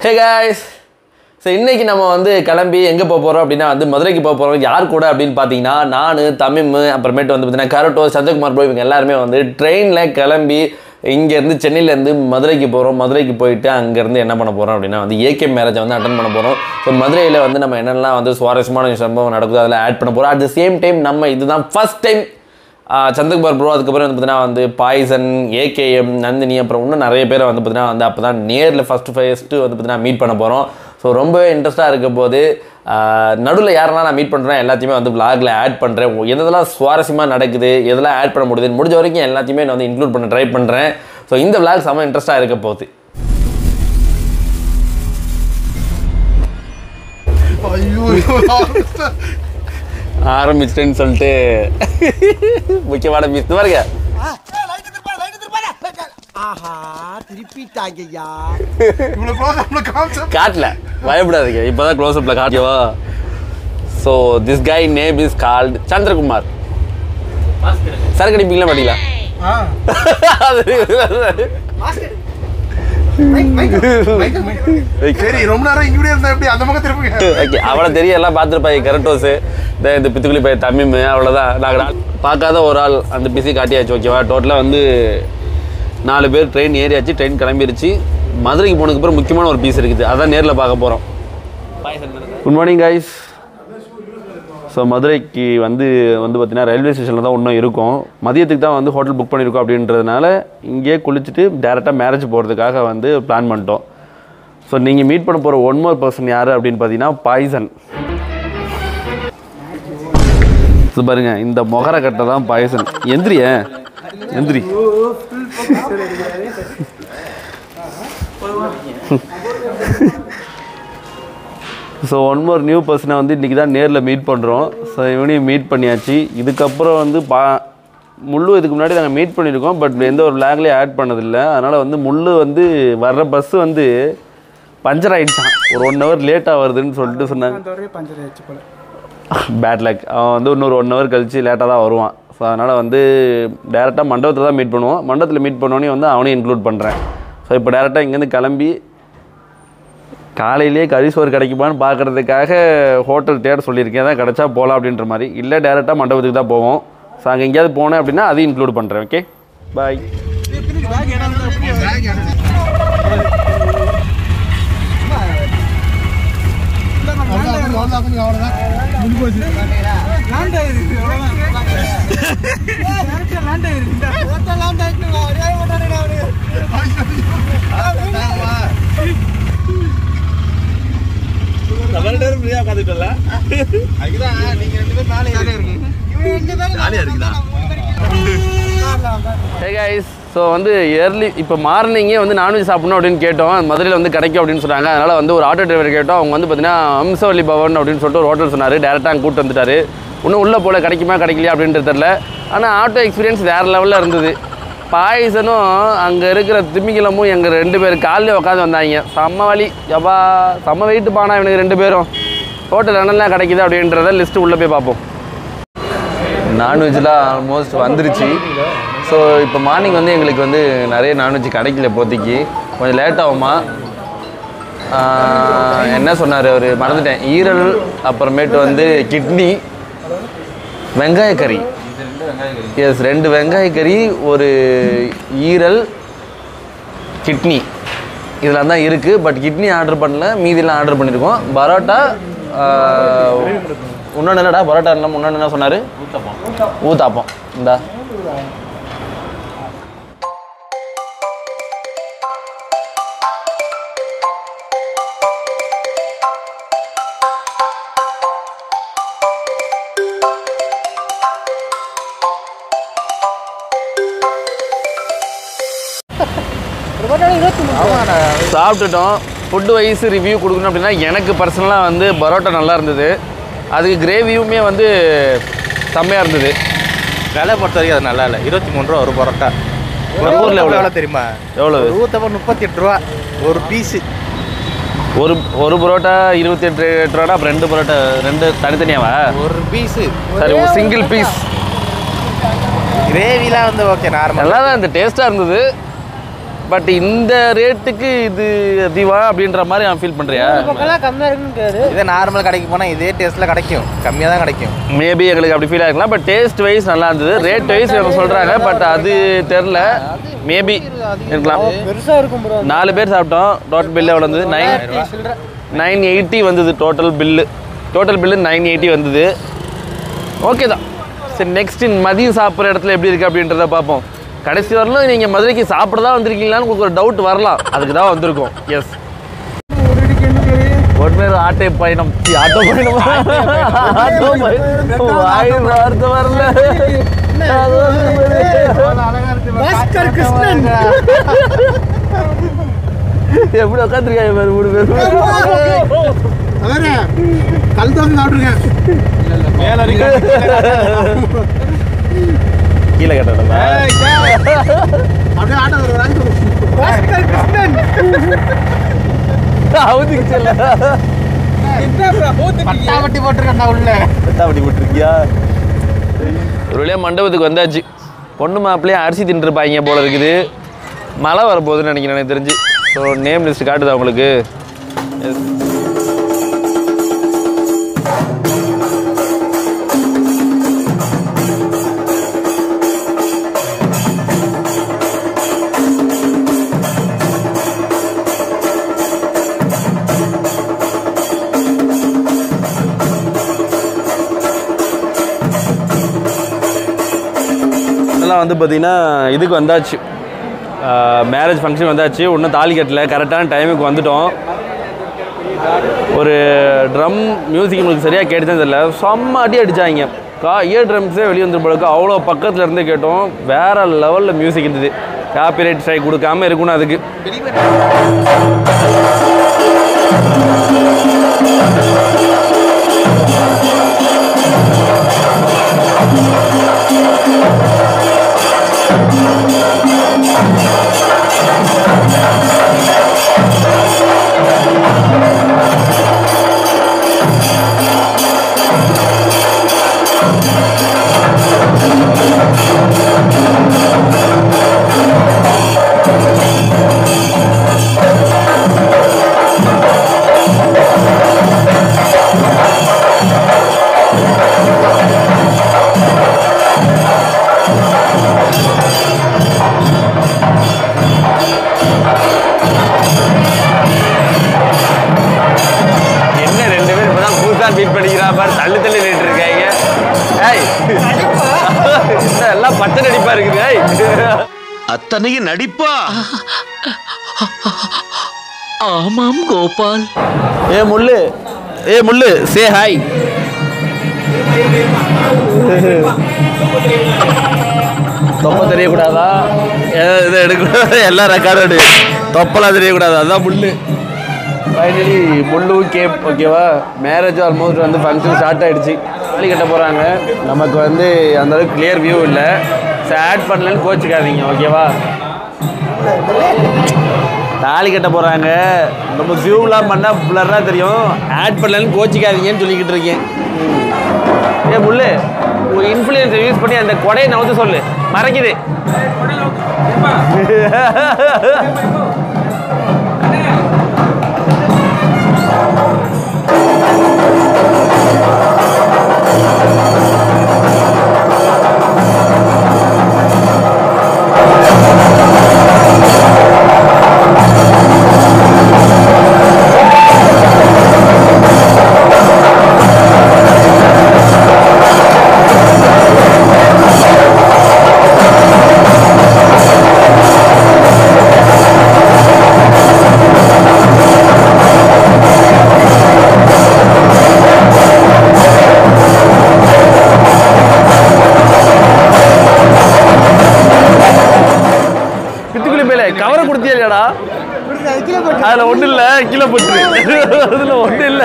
Hey guys so இன்னைக்கு நம்ம வந்து கிளம்பி எங்கே போக போகிறோம் அப்படின்னா வந்து மதுரைக்கு போக போகிறோம் யார் கூட அப்படின்னு பார்த்தீங்கன்னா நான் தமிம் அப்புறமேட்டு வந்து பார்த்தீங்கன்னா கரட்டோ சந்திரகுமார் ப்ரோ இவங்க எல்லாருமே வந்து ட்ரெயினில் கிளம்பி இங்கேருந்து சென்னையிலேருந்து மதுரைக்கு போகிறோம் மதுரைக்கு போயிட்டு அங்கேருந்து என்ன பண்ண போகிறோம் அப்படின்னா வந்து ஏகே மேரேஜை வந்து அட்டன் பண்ண போகிறோம் ஸோ மதுரையில் வந்து நம்ம என்னென்னலாம் வந்து சுவாரஸ்யமான சம்பவம் நடக்குதோ அதில் ஆட் பண்ண போகிறோம் அட் த சேம் டைம் நம்ம இதுதான் ஃபஸ்ட் டைம் சந்திரகுமார் ப்ரோ அதுக்கப்புறம் வந்து பார்த்தீங்கன்னா வந்து பாய்சன் ஏகேஎம் நந்தினி அப்புறம் இன்னும் நிறைய பேரை வந்து பார்த்தீங்கன்னா வந்து அப்போ தான் நேரில் ஃபஸ்ட்டு ஃபஸ்ட்டு வந்து பார்த்தீங்கன்னா மீட் பண்ண போகிறோம் ஸோ ரொம்பவே இன்ட்ரெஸ்ட்டாக இருக்க போது நடுவில் யாரெல்லாம் நான் மீட் பண்ணுறேன் எல்லாத்தையுமே வந்து vlogல ஆட் பண்ணுறேன் எதெல்லாம் சுவாரஸ்யமாக நடக்குது எதெல்லாம் ஆட் பண்ண முடியுது முடிஞ்ச வரைக்கும் எல்லாத்தையுமே நான் வந்து இன்க்ளூட் பண்ண ட்ரை பண்ணுறேன் ஸோ இந்த vlog செம்ம இன்ட்ரெஸ்ட்டாக இருக்க போகுது ஆரம்பிச்சிட்டேன்னு சொல்லிட்டு முக்கியமான பீஸ் பாருங்க ஆஹா திருப்பிட்டாங்கய்யா இவ்வளவு close up ல காமிச்சா காட்டல பயப்படாதீங்க இப்போதான் க்ளோஸ் அப்பில் காட்டியவா so this guy name is called Chandrakumar சரக்கு அடிப்பீங்களா மாட்டீங்களா ஆ. சரி ரொம்ப நேரம் இங்கேயே இருந்தா எப்படி அந்த பக்கம் திரும்புங்க ஓகே அவளை தெரிய எல்லாம் பார்த்துருப்பாங்க கரெக்டோஸு இந்த இந்த பித்துக்குளி பையன் தமிமு அவ்வளோதான் நாங்கள் பார்க்காத ஒரு ஆள் அந்த பிசி காட்டியாச்சு ஓகேவா டோட்டலாக வந்து நாலு பேர் ட்ரெயின் ஏறியாச்சு ட்ரெயின் கிளம்பிருச்சு மதுரைக்கு போனதுக்கு அப்புறம் முக்கியமான ஒரு பீஸ் இருக்குது அதான் நேரில் பார்க்க போகிறோம் குட் மார்னிங் கைஸ் ஸோ மதுரைக்கு வந்து வந்து பார்த்தீங்கன்னா ரயில்வே ஸ்டேஷனில் தான் இன்னும் இருக்கும் மதியத்துக்கு தான் வந்து ஹோட்டல் புக் பண்ணியிருக்கோம் அப்படின்றதுனால இங்கேயே குளிச்சுட்டு டேரெக்டாக மேரேஜ் போகிறதுக்காக வந்து பிளான் பண்ணிட்டோம் ஸோ நீங்கள் மீட் பண்ண போகிற ஒன் மோர் பர்சன் யார் அப்படின்னு பார்த்தீங்கன்னா பாய்சன் ஸோ பாருங்க இந்த மொகர கட்டை தான் பாய்சன் எந்திரிய எந்திரி ஸோ ஒன் மோர் நியூ பர்சனை வந்து இன்றைக்கி தான் நேரில் மீட் பண்ணுறோம் ஸோ இவனையும் மீட் பண்ணியாச்சு இதுக்கப்புறம் வந்து பா முள்ளு இதுக்கு முன்னாடி நாங்கள் மீட் பண்ணியிருக்கோம் பட் எந்த ஒரு லேக்லேயும் ஆட் பண்ணதில்லை அதனால் வந்து முள்ளு வந்து வர்ற பஸ்ஸு வந்து பஞ்சர் ஆகிடுச்சான் ஒரு ஒன் ஹவர் லேட்டாக வருதுன்னு சொல்லிட்டு சொன்னாங்க பேட் லக் அவன் வந்து இன்னொரு ஒன் ஹவர் கழித்து லேட்டாக தான் வருவான் ஸோ அதனால் வந்து டேரெக்டாக மண்டபத்தில் தான் மீட் பண்ணுவோம் மண்டபத்தில் மீட் பண்ணோன்னே வந்து அவனையும் இன்க்ளூட் பண்ணுறேன் ஸோ இப்போ டேரெக்டாக இங்கேருந்து கிளம்பி காலையிலேயே கரிசோறு கிடைக்குமான்னு பார்க்குறதுக்காக ஹோட்டல் தேட சொல்லியிருக்கேன் தான் கிடச்சா போகலாம் அப்படின்ற மாதிரி இல்லை டேரெக்டாக மண்டபத்துக்கு தான் போவோம் ஸோ அங்கே எங்கேயாவது போனேன் அப்படின்னா அதையும் இன்க்ளூட் பண்ணுறேன் okay bye hey guys so வந்து ஏர்லி இப்போ மார்னிங்கே வந்து நான்வெஜ் சாப்பிடணும் அப்படின்னு கேட்டோம் மதுரையில் வந்து கிடைக்கும் அப்படின்னு சொன்னாங்க அதனால் வந்து ஒரு ஆட்டோ டிரைவர் கேட்டோம் அவங்க வந்து பார்த்தீங்கன்னா அம்சவல்லி பவன் அப்படின்னு சொல்லிட்டு ஒரு ஹோட்டல் சொன்னார் டேரெக்டாக அங்கே கூப்பிட்டு வந்துட்டாரு இன்னும் உள்ளே போல கிடைக்குமா கிடைக்கலையா அப்படின்றது தெரில ஆனால் ஆட்டோ எக்ஸ்பீரியன்ஸ் வேறு லெவலில் இருந்தது பாய்சனும் அங்கே இருக்கிற திமிங்கலமும் எங்கள் ரெண்டு பேர் காலையில் உட்காந்து வந்தாங்க செம்ம வலி எப்பா செம்ம வெயிட்டு பானா இவனுக்கு ரெண்டு பேரும் ஹோட்டல் என்னெல்லாம் கிடைக்குது அப்படின்றத லிஸ்ட்டு உள்ளே போய் பார்ப்போம் நான்வெஜ்லாம் ஆல்மோஸ்ட் வந்துருச்சு ஸோ இப்போ மார்னிங் வந்து எங்களுக்கு வந்து நிறைய நான்வெஜ் கிடைக்கல இப்போதைக்கு கொஞ்சம் லேட் ஆகுமா ஆஹ், என்ன சொன்னார் அவர் மறந்துட்டேன் ஈரல் அப்புறமேட்டு வந்து கிட்னி வெங்காய கறி எஸ் ரெண்டு வெங்காய கறி ஒரு ஈரல் கிட்னி இதெல்லாம் தான் இருக்குது பட் கிட்னி ஆர்டர் பண்ணல மீதிலாம் ஆர்டர் பண்ணியிருக்கோம் பரோட்டா இன்னொன்று என்னடா பரோட்டா இல்லாமல் இன்னொன்று என்ன சொன்னார் ஊத்தாப்பம் இந்தா சாப்பிட்டுட்டோம் ஃபுட்டு வைஸ் ரிவ்யூ கொடுக்கணும் அப்படின்னா எனக்கு பர்சனலாக வந்து பரோட்டா நல்லா இருந்தது அதுக்கு கிரேவியுமே வந்து செம்மையாக இருந்தது விலை பொறுத்த வரைக்கும் அது நல்லா இல்லை இருபத்தி மூணு ரூபா ஒரு பரோட்டா நம்ம ஊர்ல எவ்வளவு? எவ்வளோ தெரியுமா எவ்வளோ ஒரு ஊத்தப்பம் முப்பத்தி எட்டு ரூபா ஒரு பீஸு ஒரு ஒரு பரோட்டா இருபத்தி எட்டு எட்டு ரூபாடா அப்புறம் ரெண்டு பரோட்டா ரெண்டு தனித்தனியாவா ஒரு பீஸு சரி ஒரு சிங்கிள் பீஸ் கிரேவிலாம் வந்து ஓகே நார்மல் நல்லா தான் இந்த டேஸ்ட்டாக இருந்தது பட் இந்த ரேட்டுக்கு இது அதிவா அப்படின்ற மாதிரி நான் ஃபீல் பண்ணுறியா இதே நார்மல் கடைக்கு போனால் இதே டேஸ்ட்டில் கிடைக்கும் கம்மியாக தான் கிடைக்கும் மேபி எங்களுக்கு அப்படி ஃபீல் ஆகிருக்கலாம் பட் டேஸ்ட் வைஸ் நல்லா இருந்தது ரேட் வைஸ் இவங்க சொல்கிறாங்க பட் அது தெரில மேபி இருக்கலாம் பெருசா இருக்கும் ப்ரோ நாலு பேர் சாப்பிட்டோம் டோட்டல் பில்லு எவ்வளோ வந்தது நைன் நைன் எயிட்டி வந்தது total bill total bill nine eighty வந்தது ஓகே தான் சரி நெக்ஸ்ட் மதியம் சாப்பிட்ற இடத்துல எப்படி இருக்குது அப்படின்றத பார்ப்போம் கடைசி வரலும் நீங்கள் மதுரைக்கு சாப்பிட தான் வந்திருக்கீங்களான்னு உங்களுக்கு ஒரு டவுட் வரலாம் அதுக்கு தான் வந்திருக்கோம் எஸ் ஒருமேல ஆட்டை பயணம் சி, ஆட்டோ பயணம் ஆட்டோ பயணம் வாய் வார்த்தை வரல அது வந்து பாஸ்கர் கிருஷ்ணன் எப்படி உட்காந்துருக்காங்க பாரு மூணு பேர் அவரே கல் தோசை சாப்பிட்ருக்கேன் கீழே கட்டணும் அப்படியே ஆட்டோ வருவாங்க பாஸ்கர் கிருஷ்ணன் அவுதிக்கிச்சல்ல பட்டாவட்டி போட்டிருக்கேன் உள்ள அப்படி விட்டுருக்கியா ஒரு வழியாக மண்டபத்துக்கு வந்தாச்சு பொண்ணு மாப்பிள்ளையே அரிசி தின்றுருப்பாங்க போல இருக்குது மழை வரப்போகுதுன்னு நினைக்கிறேன் எனக்கு தெரிஞ்சு ஸோ நேம் லிஸ்ட் காட்டுதா உங்களுக்கு Yes. இதெல்லாம் வந்து பார்த்தீங்கன்னா இதுக்கு வந்தாச்சு மேரேஜ் ஃபங்க்ஷன் வந்தாச்சு ஒன்றும் தாலி கட்டல கரெக்டான டைமுக்கு வந்துட்டோம் ஒரு ட்ரம் மியூசிக் உங்களுக்கு சரியாக கேட்டுதான் தெரியல செம்ம அடி அடித்தாங்க கா இயர் ட்ரம்ஸே வெளியே வந்து போலக்கு அவ்வளோ பக்கத்தில் இருந்து கேட்டோம் வேற லெவலில் மியூசிக் இருந்தது காப்பிரைட் ஸ்ட்ரைக் கொடுக்காம இருக்கணும் அதுக்கு என்ன ரெண்டு பேரும் இப்பதான் புதுசா பீட் பண்ணிக்கிறா பாரு தள்ளி தள்ளி நின்று இருக்காங்க ஏய் என்ன எல்லாம் பச்சை நடிப்பா இருக்குது ஏய் அத்தனையும் நடிப்பா ஆமாம் கோபால் ஏ முள்ளு ஏ முள்ளு சே ஹாய் தொப்பை தெரியக்கூடாதா ஏ- இதை எடுக்க எல்லாம் ரெக்கார்டு எடு தொப்பெல்லாம் தெரியக்கூடாது அதான் முள்ளு ஃபைனலி முள்ளு கேப் ஓகேவா மேரேஜ் ஆல்மோஸ்ட் வந்து ஃபங்க்ஷன் ஸ்டார்ட் ஆயிடுச்சு தாலி கட்ட போகிறாங்க நமக்கு வந்து அந்த அளவுக்கு கிளியர் வியூ இல்லை சரி ஆட் பண்ணலன்னு கோச்சிக்காதீங்க ஓகேவா தாலி கட்ட போகிறாங்க நம்ம ஜூம்லாம் பண்ணால் பிளராக தெரியும் ஆட் பண்ணலன்னு கோச்சிக்காதீங்கன்னு சொல்லிக்கிட்டு இருக்கேன் ஏ முள்ளு இன்ஃப்ளூயன்ஸை யூஸ் பண்ணி அந்த கொடையை நவுத்து சொல்லு மறைக்குது பித்துக்குளி பேல கவரை கொடுத்தியாடா அதுல ஒண்ணு இல்ல கீழே போட்டு அதுல ஒண்ணு இல்ல